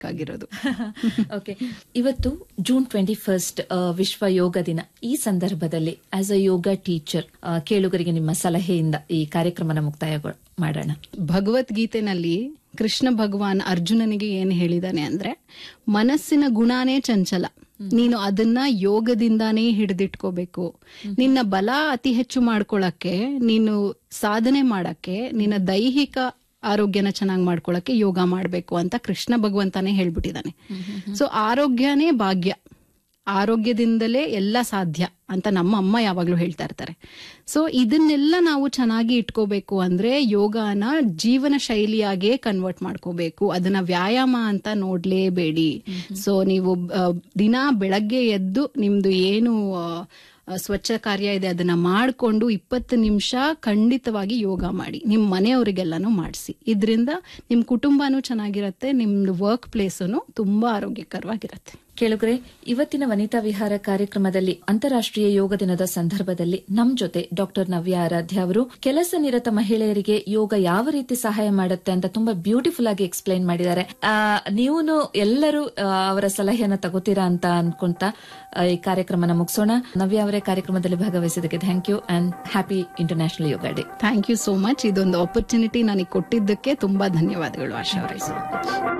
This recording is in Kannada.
ಆಗಿರೋದು ಓಕೆ ಇವತ್ತು ಜೂನ್ ಟ್ವೆಂಟಿ ಫಸ್ಟ್ ವಿಶ್ವ ಯೋಗ ದಿನ ಈ ಸಂದರ್ಭದಲ್ಲಿ ಆಸ್ ಅ ಯೋಗ ಟೀಚರ್ ಕೇಳುಗರಿಗೆ ನಿಮ್ಮ ಸಲಹೆಯಿಂದ ಈ ಕಾರ್ಯಕ್ರಮನ ಮುಕ್ತಾಯ ಮಾಡೋಣ ಭಗವದ್ಗೀತೆನಲ್ಲಿ ಕೃಷ್ಣ ಭಗವಾನ್ ಅರ್ಜುನನಿಗೆ ಏನ್ ಹೇಳಿದಾನೆ ಅಂದ್ರೆ ಮನಸ್ಸಿನ ಗುಣಾನೇ ಚಂಚಲ ನೀನು ಅದನ್ನ ಯೋಗದಿಂದಾನೇ ಹಿಡಿದಿಟ್ಕೋಬೇಕು ನಿನ್ನ ಬಲ ಅತಿ ಹೆಚ್ಚು ಮಾಡ್ಕೊಳಕ್ಕೆ ನೀನು ಸಾಧನೆ ಮಾಡಕ್ಕೆ ನಿನ್ನ ದೈಹಿಕ ಆರೋಗ್ಯನ ಚೆನ್ನಾಗಿ ಮಾಡ್ಕೊಳಕ್ಕೆ ಯೋಗ ಮಾಡ್ಬೇಕು ಅಂತ ಕೃಷ್ಣ ಭಗವಂತನೇ ಹೇಳ್ಬಿಟ್ಟಿದ್ದಾನೆ ಸೊ ಆರೋಗ್ಯನೇ ಭಾಗ್ಯ ಆರೋಗ್ಯದಿಂದಲೇ ಎಲ್ಲ ಸಾಧ್ಯ ಅಂತ ನಮ್ಮ ಅಮ್ಮ ಯಾವಾಗ್ಲೂ ಹೇಳ್ತಾ ಇರ್ತಾರೆ ಸೊ ಇದನ್ನೆಲ್ಲ ನಾವು ಚೆನ್ನಾಗಿ ಇಟ್ಕೋಬೇಕು ಅಂದ್ರೆ ಯೋಗನ ಜೀವನ ಶೈಲಿಯಾಗೇ ಕನ್ವರ್ಟ್ ಮಾಡ್ಕೋಬೇಕು ಅದನ್ನ ವ್ಯಾಯಾಮ ಅಂತ ನೋಡ್ಲೇಬೇಡಿ ಸೊ ನೀವು ಆ, ದಿನ ಬೆಳಗ್ಗೆ ಎದ್ದು ನಿಮ್ದು ಏನು ಆ, ಆ, ಸ್ವಚ್ಛ ಕಾರ್ಯ ಇದೆ ಅದನ್ನ ಮಾಡ್ಕೊಂಡು ಇಪ್ಪತ್ತು ನಿಮಿಷ ಖಂಡಿತವಾಗಿ ಯೋಗ ಮಾಡಿ ನಿಮ್ ಮನೆಯವರಿಗೆಲ್ಲಾನು ಮಾಡಿಸಿ ಇದರಿಂದ ನಿಮ್ ಕುಟುಂಬನೂ ಚೆನ್ನಾಗಿರತ್ತೆ ನಿಮ್ದು ವರ್ಕ್ ಪ್ಲೇಸನು ತುಂಬಾ ಆರೋಗ್ಯಕರವಾಗಿರತ್ತೆ ಕೇಳುಗರೆ ಇವತ್ತಿನ ವನಿತಾ ವಿಹಾರ ಕಾರ್ಯಕ್ರಮದಲ್ಲಿ ಅಂತಾರಾಷ್ಟ್ರೀಯ ಯೋಗ ದಿನದ ಸಂದರ್ಭದಲ್ಲಿ ನಮ್ ಜೊತೆ ಡಾಕ್ಟರ್ ನವ್ಯ ಆರಾಧ್ಯ ಅವರು ಕೆಲಸ ನಿರತ ಮಹಿಳೆಯರಿಗೆ ಯೋಗ ಯಾವ ರೀತಿ ಸಹಾಯ ಮಾಡುತ್ತೆ ಅಂತ ತುಂಬಾ ಬ್ಯೂಟಿಫುಲ್ ಆಗಿ ಎಕ್ಸ್ಪ್ಲೈನ್ ಮಾಡಿದ್ದಾರೆ ನೀವು ಎಲ್ಲರೂ ಆ, ಅವರ ಸಲಹೆಯನ್ನ ತಗೋತೀರಾ ಅಂತ ಅನ್ಕೊಂತ ಆ, ಈ ಕಾರ್ಯಕ್ರಮನ ಮುಗಿಸೋಣ ನವ್ಯ ಅವರೇ ಕಾರ್ಯಕ್ರಮದಲ್ಲಿ ಭಾಗವಹಿಸಿದ್ದಕ್ಕೆ thank you and happy international yoga day thank you so much ಇದೊಂದು ಆಪರ್ಚುನಿಟಿ ನನಗೆ ಕೊಟ್ಟಿದ್ದಕ್ಕೆ ತುಂಬಾ ಧನ್ಯವಾದಗಳು ಆಶಾ ಅವರೇ